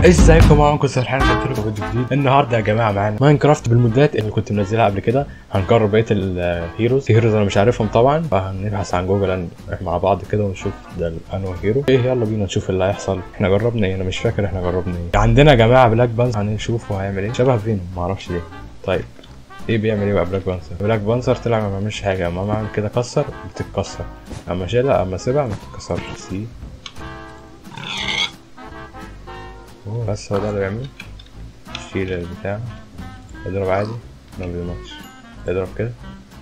ازيكم معاكم سرحان جبت لكم فيديو جديد النهارده يا جماعه معانا ماينكرافت بالمودات اللي كنت منزلها قبل كده هنجرب بقيه الهيروز في هيروز انا مش عارفهم طبعا فهنبحث عن جوجل مع بعض كده ونشوف ده انه هيرو ايه يلا بينا نشوف اللي هيحصل احنا جربنا ايه انا مش فاكر احنا جربنا ايه عندنا يا جماعه بلاك بانس هنشوف هو هيعمل ايه شبه فينوم معرفش ليه طيب ايه بيعمل ايه بقى بلاك بانسر بلاك بانسر طلع ما بيعملش حاجه اما بعمل كده كسر بتتكسر اما اشيلها اما اسيبها ما تتكسرش سي أوه، بس هو ده اللي بيعمله شيل البتاع اضرب عادي ما بيموتش اضرب كده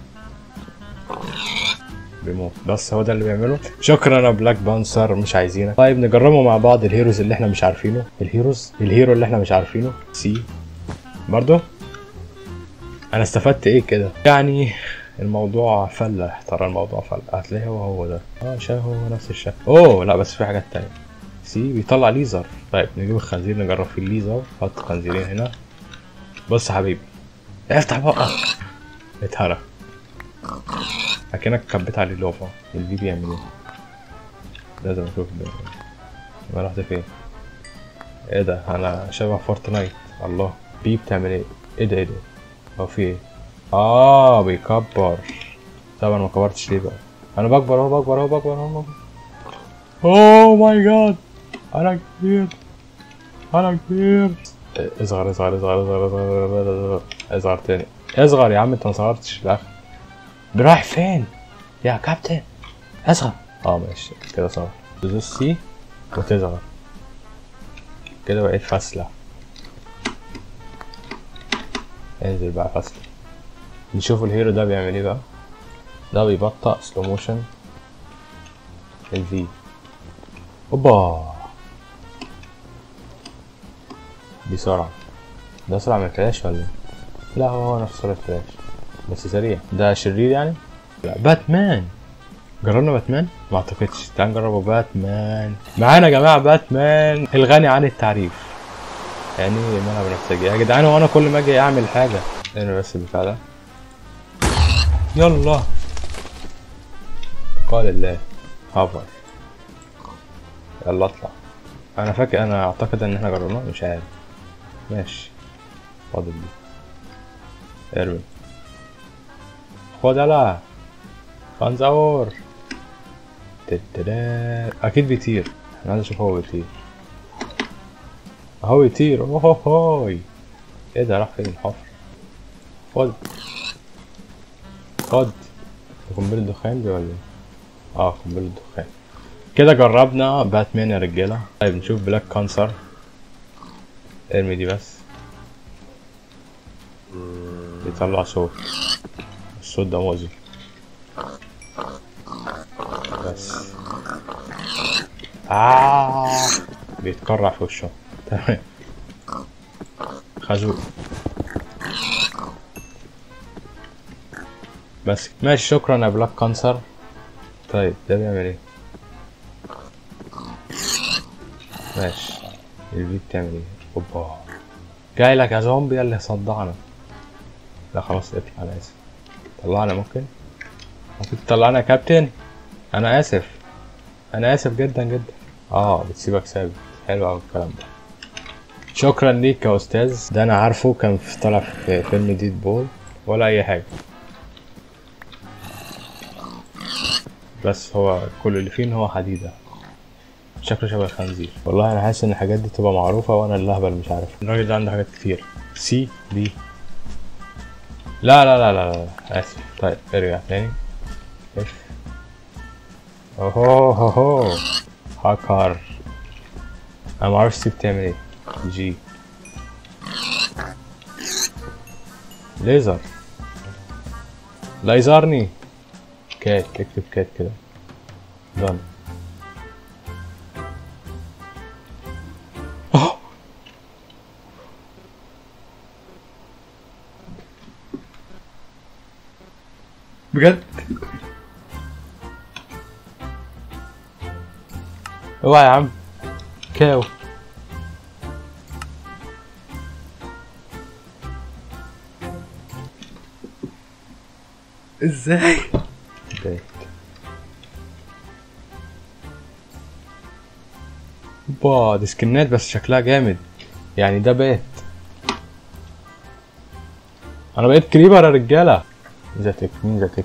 بيموت بس هو ده اللي بيعمله شكرا يا بلاك بانسر مش عايزينك طيب نجربه مع بعض الهيروز اللي احنا مش عارفينه الهيروز الهيرو اللي احنا مش عارفينه سي برضو انا استفدت ايه كده يعني الموضوع فلة ترى الموضوع فلة هتلاقيه هو هو ده اه شايف هو نفس الشكل اوه لا بس في حاجات تانية سي بيطلع ليزر طيب نجيب الخنزير نجرب فيه الليزر حط خنزيرين هنا بص يا حبيبي افتح بقك اتهرى اكنك كبيت عليه اللوفا البي بيعمل ايه لازم اشوف ده انا رحت فين ايه ده انا شبه فورتنايت الله بي بتعمل ايه ايه ده ايه ده هو في ايه اه بيكبر طب انا ما كبرتش ليه بقى انا بكبر اهو بكبر اهو بكبر اهو بكبر اوه ماي جاد انا كبير انا كبير اصغر اصغر اصغر اصغر اصغر اصغر اصغر تاني اصغر يا عم انت ما صغرتش في الاخر رايح فين يا كابتن اصغر اه ماشي كده صغر تدوس سي وتصغر كده بقيت فاسلة انزل بقى فاسلة نشوف الهيرو ده بيعمل ايه بقى ده بيبطأ سلو موشن الفي اوبا دي سرعة ده اسرع من الفلاش ولا ايه؟ لا هو هو نفس سرعة الفلاش بس سريع ده شرير يعني؟ لا باتمان جربنا باتمان؟ ما اعتقدش تعال نجربه باتمان معانا يا جماعة باتمان الغني عن التعريف يعني ايه مالها بنفسجي يا جدعان هو انا كل ما اجي اعمل حاجة انا بس البتاع ده يلا قال الله هافر يلا اطلع انا فاكر انا اعتقد ان احنا جربناه مش عارف ماشي فاضل دي ارمي خد يلا خنزور تتدا اكيد بيطير انا عايز اشوف هو بيطير اهو بيطير اوه هوي ايه ده راح فين الحفر خد خد ده قنبلة دخان دي ولا ايه؟ اه قنبلة دخان كده جربنا باتمان يا رجالة طيب نشوف بلاك كانسر ارمي دي بس بيطلع صوت الصوت ده مؤذي بس آه بيتكرع في وشه تمام خازوق بس ماشي شكرا يا بلاك كانسر طيب ده بيعمل ايه ماشي الفي بتعمل ايه اوبا جاي لك يا زومبي اللي صدعنا لا خلاص اطلع انا اسف طلعنا ممكن ممكن تطلعنا يا كابتن انا اسف انا اسف جدا جدا اه بتسيبك ثابت حلو اوي الكلام ده شكرا ليك يا استاذ ده انا عارفه كان في طلع في فيلم ديد بول ولا اي حاجه بس هو كل اللي فيه ان هو حديده شكله شبه الخنزير والله انا حاسس ان الحاجات دي تبقى معروفه وانا اللهبل مش عارف الراجل ده عنده حاجات كتير سي دي لا لا لا لا لا اسف طيب ارجع تاني اف اوهو هو هو هاكر انا معرفش سي بتعمل ايه جي ليزر ليزرني كات اكتب كات كده دون بجد اوعى يا عم كاو ازاي بداية با دي سكنات بس شكلها جامد يعني ده بيت انا بقيت كريبر يا رجاله زاتك مين زاتك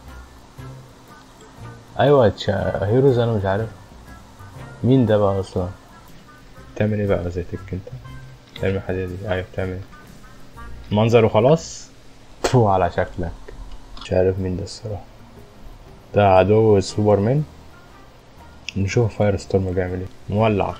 ايوه تشا... هيروز انا مش عارف مين ده بقى اصلا بتعمل ايه بقى زاتك انت بتعمل حاجه دي ايوه بتعمل ايه منظر وخلاص تو على شكلك مش عارف مين ده الصراحه ده عدو سوبرمان نشوف فاير ستورم بيعمل ايه مولع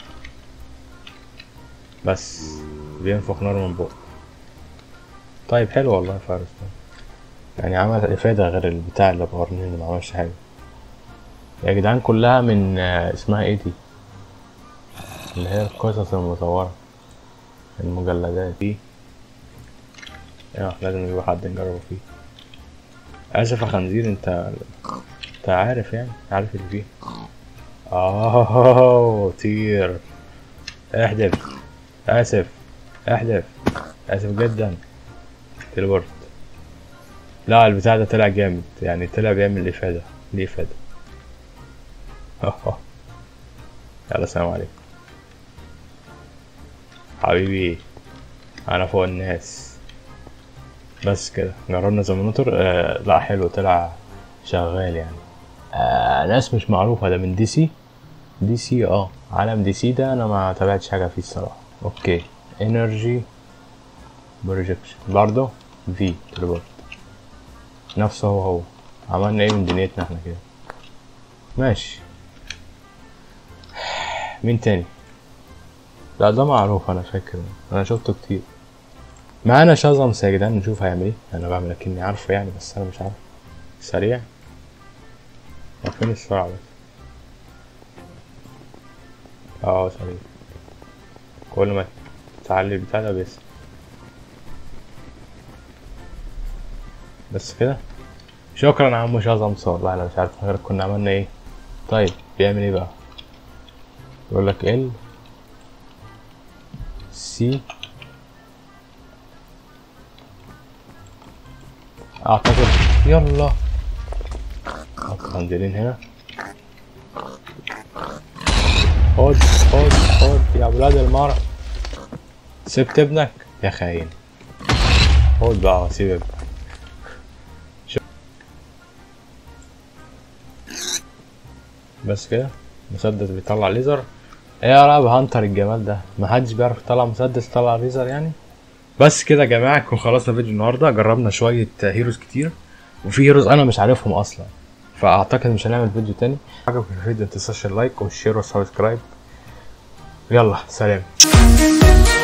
بس بينفخ نار من بقه طيب حلو والله فاير ستورم يعني عمل افادة غير البتاع اللي بغرنين اللي ما عملش حاجة يا جدعان كلها من آه، اسمها ايه دي اللي هي القصص المصورة المجلدات دي اه لازم يبقى حد نجربه فيه اسف يا خنزير انت انت عارف يعني عارف اللي فيه اه طير احذف اسف احذف اسف جدا تليبورت لا البتاع ده طلع جامد يعني طلع بيعمل افادة ليه افادة يلا سلام عليكم حبيبي انا فوق الناس بس كده جربنا زمانوتر آه لا حلو طلع شغال يعني آه ناس مش معروفة ده من دي سي دي سي اه عالم دي سي ده انا ما تابعتش حاجة فيه الصراحة اوكي انرجي بروجكشن برضه في تليبورت نفسه هو هو عملنا ايه من دنيتنا احنا كده ماشي مين تاني لا ده معروف انا فاكر انا شفته كتير معانا شازمس يا جدعان نشوف هيعمل ايه انا بعمل اكني عارفه يعني بس انا مش عارف سريع هو فين السرعة بس اه سريع كل ما تعلي البتاع ده بيسرع بس كده شكرا يا عم شازمس والله انا مش عارف غير كنا عملنا ايه طيب بيعمل ايه بقى يقول لك ال سي اعتقد يلا حط خنزيرين هنا خد خد خد يا ولاد المرء سبت ابنك يا خاين خد بقى سيب ابنك شو- بس كده مسدس بيطلع ليزر ايه يا راب هانتر الجمال ده محدش بيعرف يطلع مسدس يطلع ليزر يعني بس كده يا جماعه نكون خلصنا فيديو النهارده جربنا شويه هيروز كتير وفي هيروز انا مش عارفهم اصلا فاعتقد مش هنعمل فيديو تاني عجبك الفيديو متنساش اللايك والشير والسبسكرايب يلا سلام